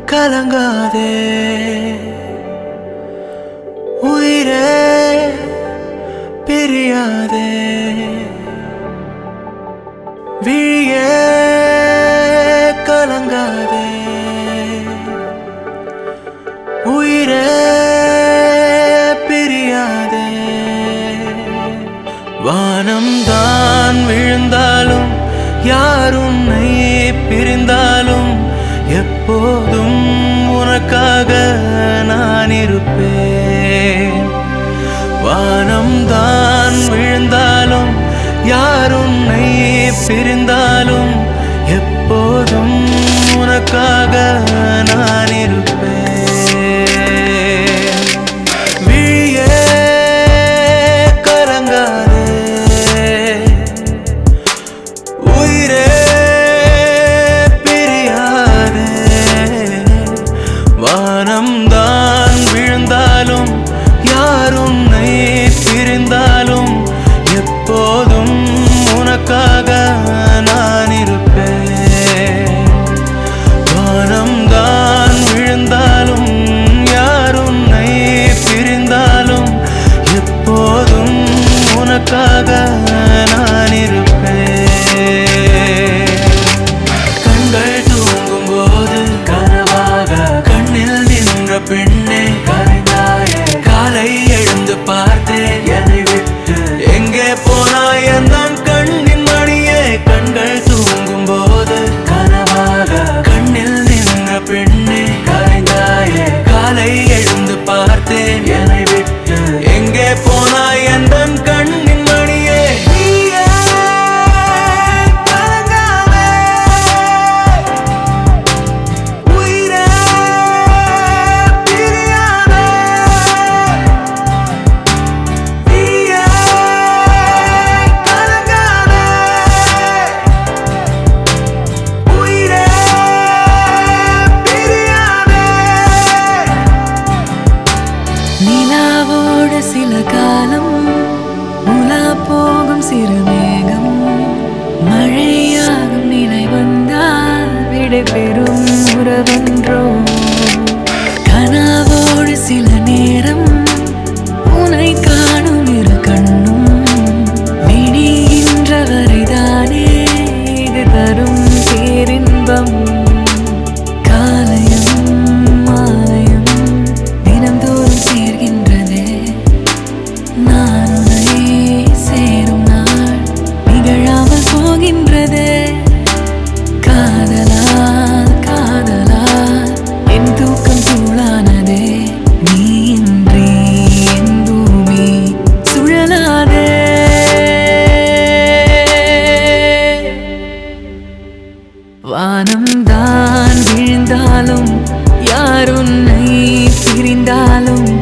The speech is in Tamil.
கலங்காதே உயிரே பிரியாதே விழியே கலங்காதே உயிரே பிரியாதே வானம் தான் விழுந்தாலும் யார் உன்னை பிரிந்தாலும் எப்போதும் உனக்காக நான் இருப்பேன் வானம் தான் விழுந்தாலும் யார் உன்னை பிரிந்தாலும் எப்போதும் உனக்காக நான் இருப்பேன் விழியே கலங்காதே உயிரே பிரியாதே வானம் தான் விழுந்தாலும் யார் உன்னை பிரிந்தாலும் எப்போதும் உனக்காக நான் இருப்பேன் வானம் தான் விழுந்தாலும் யார் உன்னை பிரிந்தாலும் எப்போதும் உனக்காக நான் இருப்பேன் கண்கள் தூங்கும் போது கனவாக கண்ணில் நின்ற பெண்ணே கரைந்தாயே காலை எழுந்து பார்த்தேன் என்னை விட்டு எங்கே போனாய் என் கண்ணின் மணியே கண்கள் தூங்கும் போது கனவாக கண்ணில் நின்ற பெண்ணே கரைந்தாயே காலை எழுந்து பார்த்தேன் என்னை விட்டு எங்கே போனாய் என் கண்ணின் மணியே நீயே கலங்காதே உயிரே பிரியாதே நீயே கலங்காதே உயிரே பிரியாதே நிலாவோடு சில காலம் உலா போகும் சிறு மேகம் மழையாகும் நிலை வந்தால் விடை பெறும் உறவென்றோ கனாவோடு சில நேரம் உனை காணும் இரு கண்ணும் விடிகின்ற வரைதானே இது தரும் பேரின்பம் காலையும் மாலையும் தினந்தோறும் சேர்கின்றதே நான் உன்னை சேரும் நாள் நிகழாமல் போகின்றதே காதலா காதலா என் தூக்கம் தூளானதே நீ இன்றி என் பூமி சுழலாதே வானம் தான் விழுந்தாலும் யார் உன்னை பிரிந்தாலும்